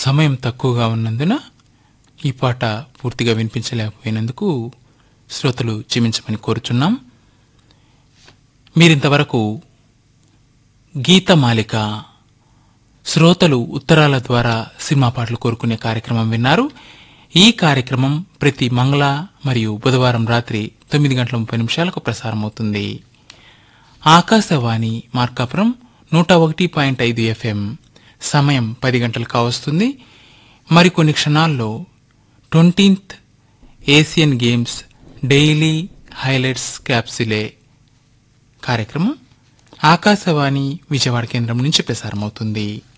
సమయం తక్కువగా ఉన్నందున ఈ పాట పూర్తిగా వినిపించలేకపోయినందుకు శ్రోతలు క్షమించమని కోరుచున్నాం మీరింతవరకు గీతమాలిక శ్రోతలు ఉత్తరాల ద్వారా సినిమా పాటలు కోరుకునే కార్యక్రమం విన్నారు ఈ కార్యక్రమం ప్రతి మంగళ మరియు బుధవారం రాత్రి తొమ్మిది గంటల ముప్పై నిమిషాలకు ప్రసారమవుతుంది ఆకాశవాణి మార్కాపురం నూట ఒకటి పాయింట్ ఐదు ఎఫ్ఎం సమయం పది గంటలు కావస్తుంది మరికొన్ని క్షణాల్లో twentieth Asian games daily highlights క్యాప్సిలే కార్యక్రమం ఆకాశవాణి విజయవాడ కేంద్రం నుంచి ప్రసారమవుతుంది